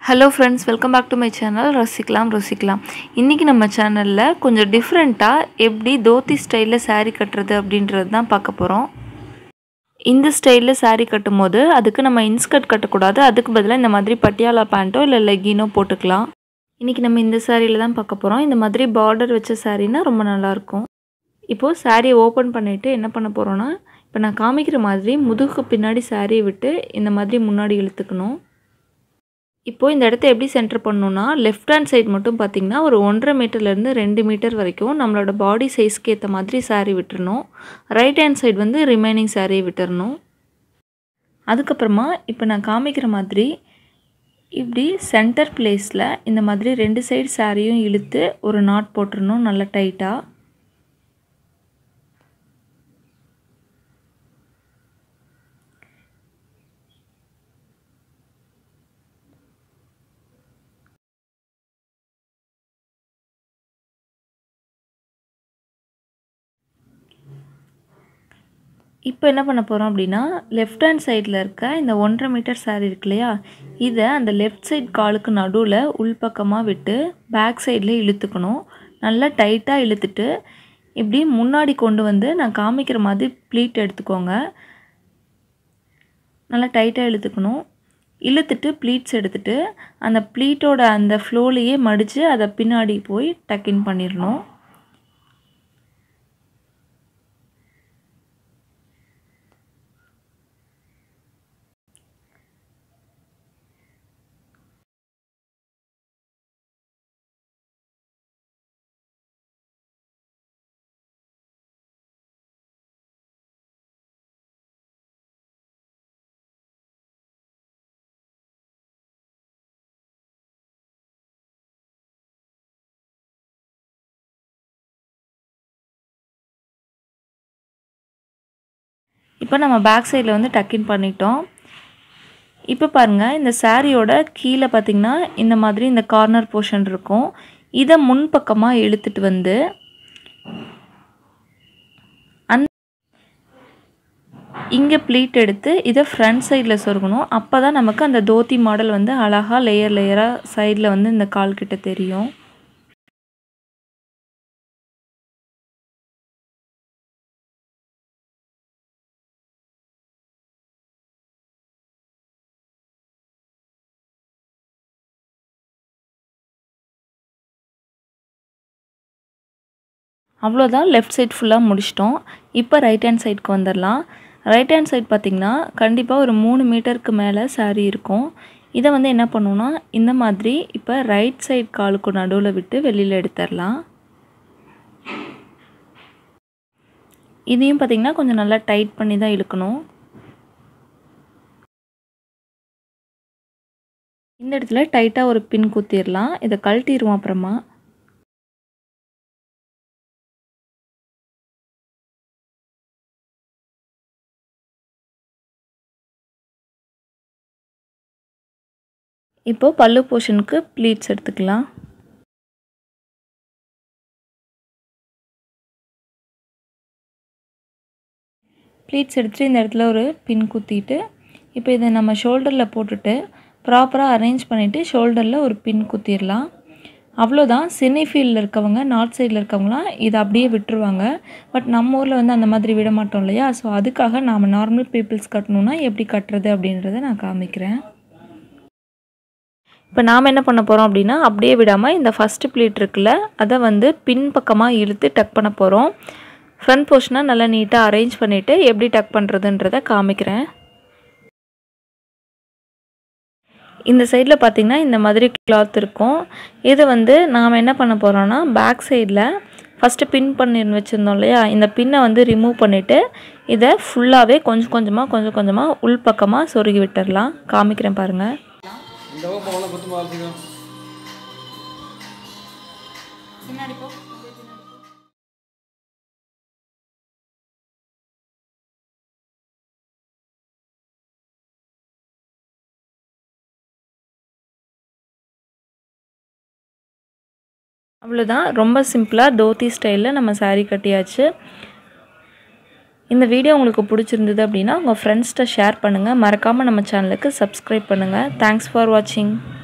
hello friends welcome back to my channel ரசிக்கலாம் ருசிக்கலாம் இன்றைக்கி நம்ம சேனலில் கொஞ்சம் டிஃப்ரெண்ட்டாக எப்படி தோத்தி ஸ்டைலில் saree கட்டுறது அப்படின்றது தான் பார்க்க போகிறோம் இந்த ஸ்டைலில் saree கட்டும் போது அதுக்கு நம்ம இன்ஸ்கர்ட் கட்டக்கூடாது அதுக்கு பதிலாக இந்த மாதிரி பட்டியாலா பேண்ட்டோ இல்லை லெகினோ போட்டுக்கலாம் இன்றைக்கி நம்ம இந்த சாரியில் தான் பார்க்க போகிறோம் இந்த மாதிரி பார்டர் வச்ச சாரீனா ரொம்ப நல்லாயிருக்கும் இப்போது சாரியை ஓப்பன் பண்ணிவிட்டு என்ன பண்ண போகிறோன்னா இப்போ நான் காமிக்கிற மாதிரி முதுகுக்கு பின்னாடி சாரியை விட்டு இந்த மாதிரி முன்னாடி இழுத்துக்கணும் இப்போது இந்த இடத்த எப்படி சென்டர் பண்ணணுன்னா லெஃப்ட் ஹேண்ட் சைடு மட்டும் பார்த்திங்கன்னா ஒரு ஒன்றரை மீட்டர்லேருந்து ரெண்டு மீட்டர் வரைக்கும் நம்மளோட பாடி சைஸ்க்கு ஏற்ற மாதிரி சாரீ விட்டுறணும் ரைட் ஹேண்ட் சைடு வந்து ரிமைனிங் சாரியை விட்டுறணும் அதுக்கப்புறமா இப்போ நான் காமிக்கிற மாதிரி இப்படி சென்டர் பிளேஸில் இந்த மாதிரி ரெண்டு சைடு சாரியும் இழுத்து ஒரு நாட் போட்டுறணும் நல்லா டைட்டாக இப்போ என்ன பண்ண போகிறோம் அப்படின்னா லெஃப்ட் ஹேண்ட் சைடில் இருக்க இந்த ஒன்றரை மீட்டர் சாரீ இருக்கு இல்லையா இதை அந்த லெஃப்ட் சைட் காலுக்கு நடுவில் உள்பக்கமாக விட்டு பேக் சைடில் இழுத்துக்கணும் நல்லா டைட்டாக இழுத்துட்டு இப்படி முன்னாடி கொண்டு வந்து நான் காமிக்கிற மாதிரி ப்ளீட் எடுத்துக்கோங்க நல்லா டைட்டாக இழுத்துக்கணும் இழுத்துட்டு ப்ளீட்ஸ் எடுத்துட்டு அந்த ப்ளீட்டோட அந்த ஃப்ளோலையே மடித்து அதை பின்னாடி போய் டக்கின் பண்ணிடணும் இப்போ நம்ம பேக் சைடில் வந்து டக்கின் பண்ணிட்டோம் இப்போ பாருங்கள் இந்த சாரியோட கீழே பார்த்திங்கன்னா இந்த மாதிரி இந்த கார்னர் போர்ஷன் இருக்கும் இதை முன்பக்கமாக இழுத்துட்டு வந்து அந் இங்கே ப்ளீட் எடுத்து இதை ஃப்ரண்ட் சைடில் சொருகணும் அப்போ தான் நமக்கு அந்த தோத்தி மாடல் வந்து அழகாக லேயர் லேயராக சைடில் வந்து இந்த கால் கிட்ட தெரியும் அவ்வளோதான் லெஃப்ட் சைட் ஃபுல்லாக முடிச்சிட்டோம் இப்போ ரைட் ஹேண்ட் சைடுக்கு வந்துடலாம் ரைட் ஹேண்ட் சைட் பார்த்திங்கன்னா கண்டிப்பாக ஒரு மூணு மீட்டருக்கு மேலே சாரீ இருக்கும் இதை வந்து என்ன பண்ணுவோன்னா இந்த மாதிரி இப்போ ரைட் சைட் காலுக்கு நடுவில் விட்டு வெளியில் எடுத்துடலாம் இதையும் பார்த்திங்கன்னா கொஞ்சம் நல்லா டைட் பண்ணி தான் இழுக்கணும் இந்த இடத்துல டைட்டாக ஒரு பின் குத்திடலாம் இதை கழட்டிடுவோம் அப்புறமா இப்போது பல்லு போர்ஷனுக்கு ப்ளீட்ஸ் எடுத்துக்கலாம் ப்ளீட்ஸ் எடுத்துகிட்டு இந்த இடத்துல ஒரு பின் குத்திட்டு இப்போ இதை நம்ம ஷோல்டரில் போட்டுட்டு ப்ராப்பராக அரேஞ்ச் பண்ணிவிட்டு ஷோல்டரில் ஒரு பின் குத்திடலாம் அவ்வளோதான் சினி ஃபீல்டில் இருக்கவங்க நார்த் சைடில் இருக்கவங்களாம் இதை அப்படியே விட்டுருவாங்க பட் நம்ம ஊரில் வந்து அந்த மாதிரி விட மாட்டோம் இல்லையா ஸோ அதுக்காக நாம் நார்மல் பீப்புள்ஸ் கட்டணுன்னா எப்படி கட்டுறது அப்படின்றத நான் காமிக்கிறேன் இப்போ நாம் என்ன பண்ண போகிறோம் அப்படின்னா அப்படியே விடாமல் இந்த ஃபஸ்ட்டு ப்ளீட் இருக்குல்ல அதை வந்து பின் பக்கமாக இழுத்து டக் பண்ண போகிறோம் ஃப்ரண்ட் போர்ஷனை நல்லா நீட்டாக அரேஞ்ச் பண்ணிவிட்டு எப்படி டக் பண்ணுறதுன்றத காமிக்கிறேன் இந்த சைடில் பார்த்திங்கன்னா இந்த மாதிரி கிளாத் இருக்கும் இது வந்து நாம் என்ன பண்ண போகிறோன்னா பேக் சைடில் ஃபஸ்ட்டு பின் பண்ணி வச்சுருந்தோம் இல்லையா இந்த பின்னை வந்து ரிமூவ் பண்ணிவிட்டு இதை ஃபுல்லாகவே கொஞ்சம் கொஞ்சமாக கொஞ்சம் கொஞ்சமாக உள்பக்கமாக சொருகி விட்டுடலாம் காமிக்கிறேன் பாருங்கள் இந்த பக்கம் போகலாம் குத்து பார்த்துக்கோ பின்னாடி போ அவ்வளோதான் ரொம்ப சிம்பிளாக தோத்தி ஸ்டைலில் நம்ம saree கட்டியாச்சு இந்த வீடியோ உங்களுக்கு பிடிச்சிருந்தது அப்படின்னா உங்கள் ஃப்ரெண்ட்ஸ்கிட்ட ஷேர் பண்ணுங்கள் மறக்காமல் நம்ம சேனலுக்கு சப்ஸ்கிரைப் பண்ணுங்கள் தேங்க்ஸ் ஃபார் வாட்சிங்